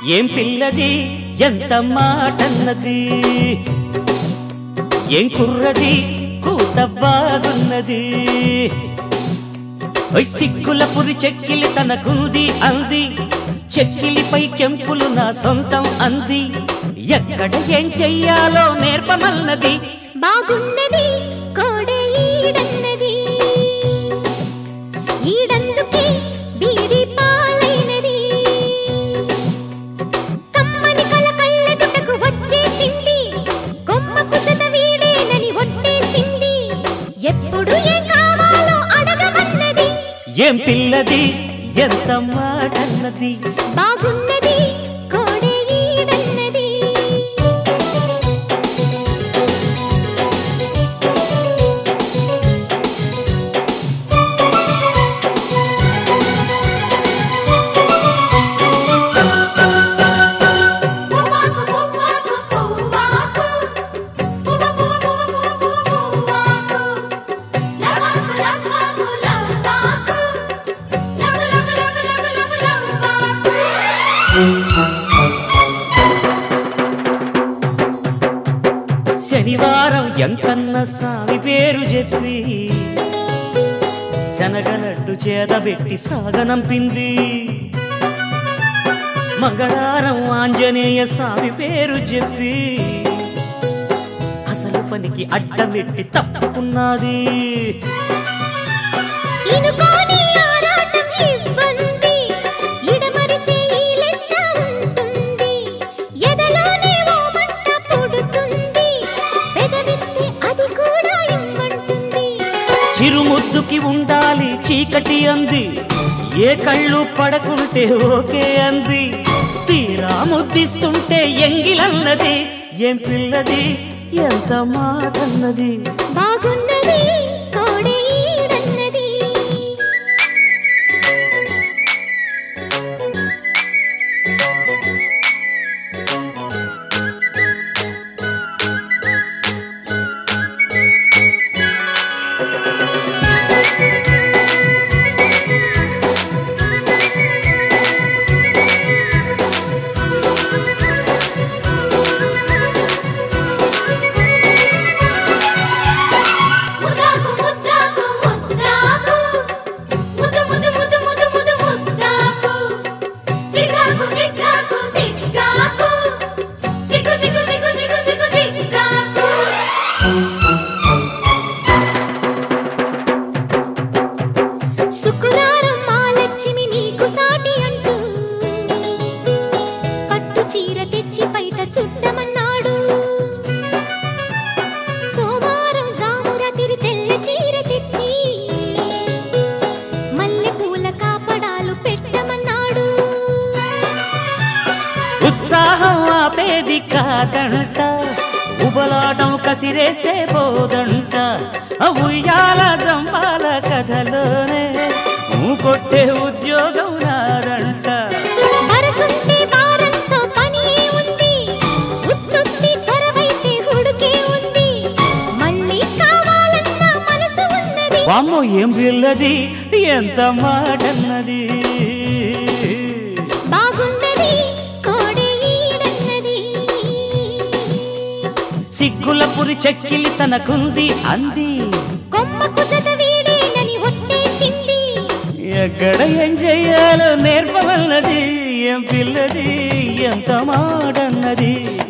ఏం పిల్లది ఎంత మాటన్నది ఏం కుర్రది కూత బాగున్నది ఓయ్ సిక్కుల పురి చెక్కిలి తనకుంది అంది చెక్కిలిపై కెంపులు నా సొంతం అంది ఎక్కడ ఏం చెయ్యాలో నేర్పమన్నది బాగున్నది కోడే ఈడన్నది ఈడందుకే బీడి పాలైనది కమ్మని కల కళ్ళెదుటకు వచ్చేసింది కొమ్మకు జత వీడేనని ఒట్టేసింది ఎప్పుడు ఏం కావాలో అడగమన్నది ఏం పిల్లది ఎంత మాటన్నది బాగున్నది కోడే ఈడన్నది పువ్వాకు పువ్వాకు పువ్వాకు పువ్వ పువ్వ పువ్వ పువ్వ పువ్వ పువ్వాకు లవ్వాకు లవ్వాకు లవ్వాకు love love love love love లవ్వాకు శనివారం ఎంకన్న సామి పేరు చెప్పి శనగనట్టు చేదబెట్టి సాగనంపింది మంగళవారం ఆంజనేయ స్వామి పేరు చెప్పి అసలు పనికి అడ్డమెట్టి తప్పుకున్నది ఇనుకోని ఆరాటం ఇబ్బంది ఇడమరిసే ఈ లెక్క ఉంటుంది ఎదలోనే ఓ మంట పుడుతుంది పెదవిస్తే అది కూడా ఇమ్మంటుంది చిరుముద్దుకి ఉండాలి చీకటి అంది ఏ కళ్ళు పడకుంటే ఓకే అంది తీరా ముద్దిస్తుంటే ఎంగిలన్నది ఏం పిల్లది ఎంత మాటన్నది బాగున్నది కోడే ఈడన్నది ముద్దాకు ముద్దాకు ముద్దాకు ముద్దు ముద్దు ముద్దు ముద్దు ముద్దు ముద్దాకు సిగ్గాకు సిగ్గాకు సిగ్గాకు సిగ్గు సిగ్గు సిగ్గు సిగ్గు సిగ్గు సిగ్గాకు శుక్రవారం మా లక్ష్మి నీకు సాటి అంటూ పట్టు చీర తెచ్చి బయట చుట్టమన్నాడు సోమవారం జామురాతిరి తెల్ల చీర తెచ్చి మల్లె పూల కాపడాలు పెట్టమన్నాడు ఉత్సాహం ఆపేది కాదంట ఉబలాటం కసిరేస్తే పోదంట ఆ ఉయ్యాల జంపాల కథలోనే కొట్టే ఉద్యోగం నాదంట వరసుంటే వారంతో పని ఉంది ఉత్తుత్తి చొరవైతే హుడుకే ఉంది మళ్ళీ కావాలన్న మనసు ఉన్నది వామ్మో ఏం పిల్లది ఎంత మాటన్నది బాగున్నది కోడే ఈడన్నది సిగ్గుల పురి చెక్కిలి తనకుంది అంది కొమ్మకు జత వీడేనని ఒట్టేసింది ఎక్కడ ఏం చెయ్యాలో నేర్పవన్నది ఏం పిల్లది ఎంత మాటన్నది